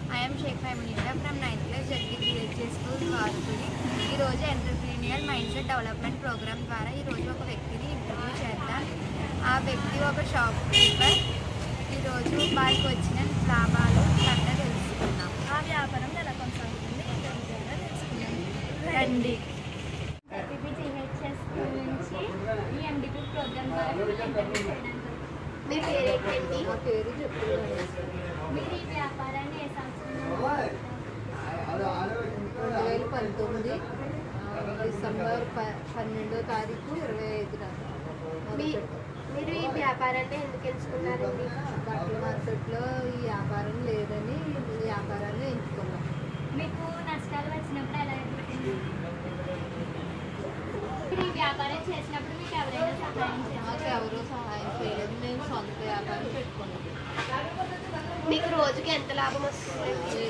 I'm Shaik ఫైమిలీగా from ninth class ZP BHA school వార్పుడి ఈరోజు entrepreneurial mindset development programme ద్వారా ఈరోజు ఒక వ్యక్తిని ఇంటర్వ్యూ చేద్దాం ఆ వ్యక్తి ఒక షాప్ కీపర్ ఈరోజు వారికి వచ్చిన లాభాలు కట్ట తెలుసుకుందాం ఆ వ్యాపారం ఎలా కొనసాగుతుంది ఏంటో వివరంగా తెలుసుకుందాం రండి ఏపీజీహెచ్ఎస్ స్కూల్ నుంచి ఈ ఎండిపి ప్రోగ్రామ్ ద్వారా మీరు ఇంటర్వ్యూ చేయడానికి మీ పేరు ఏంటండి మా పేరు చెప్తున్నాను మీరు ఈ వ్యాపారాన్ని ఏ సంవత్సరంలో రెండు వేల పంతొమ్మిది ఆ, డిసెంబర్ ప పన్నెండో తారీఖు ఇరవై ఐదున మీ- మీరు ఈ వ్యాపారాన్ని ఎందుకు ఎంచుకున్నారండి బట్టల మార్కెట్లో ఈ వ్యాపారం లేదని ఈ వ్యాపారాన్ని ఎంచుకున్నాం మీకు నష్టాలు వచ్చినప్పుడు ఎలా ఎదుర్కొంది మీరు ఈ వ్యాపారం చేసినప్పుడు మీకు ఎవరైనా సహాయం మాకు చేశారు ఎవరూ సహాయం చేయలేదు మేము సొంత వ్యాపారం పెట్టుకున్నాం మీకు రోజుకి ఎంత లాభం వస్తుంది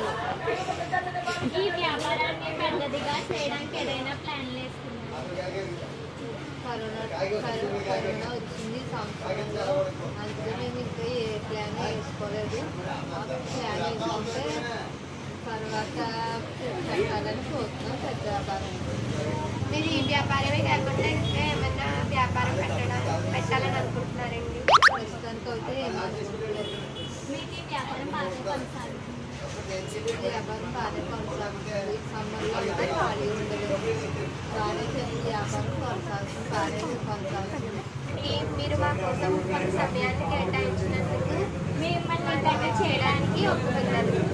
ఈ వ్యాపారాన్ని పెద్దదిగా చేయడానికి ఏదైనా ప్లాన్లు వేసుకున్నారు కరోనా కరోనా కరోనా వచ్చింది సంవత్సరంలో అందుకే మేము ఇంకా ఏ ప్లాన్ వేసుకోలేదు ప్లాన్ వేసుకుంటే తర్వాత పెట్టాలని చూస్తున్నాం పెద్ద వ్యాపారం మీరు ఈ వ్యాపారమే కాకుండా ఇంకా ఏమైనా వ్యాపారం పెట్టడం పెట్టాలని అనుకుంటున్నారండి ప్రస్తుతానికి అయితే ఏం అనుకోవట్లేదు మీకు ఈ వ్యాపారం బాగా కొనసాగుతుంది వ్యాపారం బాగానే కొనసాగుతుంది సమ్మర్లో అయితే ఖాళీ ఉండదు బాగానే చేసి వ్యాపారం కొనసాగుతుంది బాగానే కొనసాగుతుంది ఈ- మీరు మా కోసం కొంత సమయాన్ని కేటాయించినందుకు మిమ్మల్ని ఇంటర్వ్యూ చేయడానికి ఒప్పుకున్నారు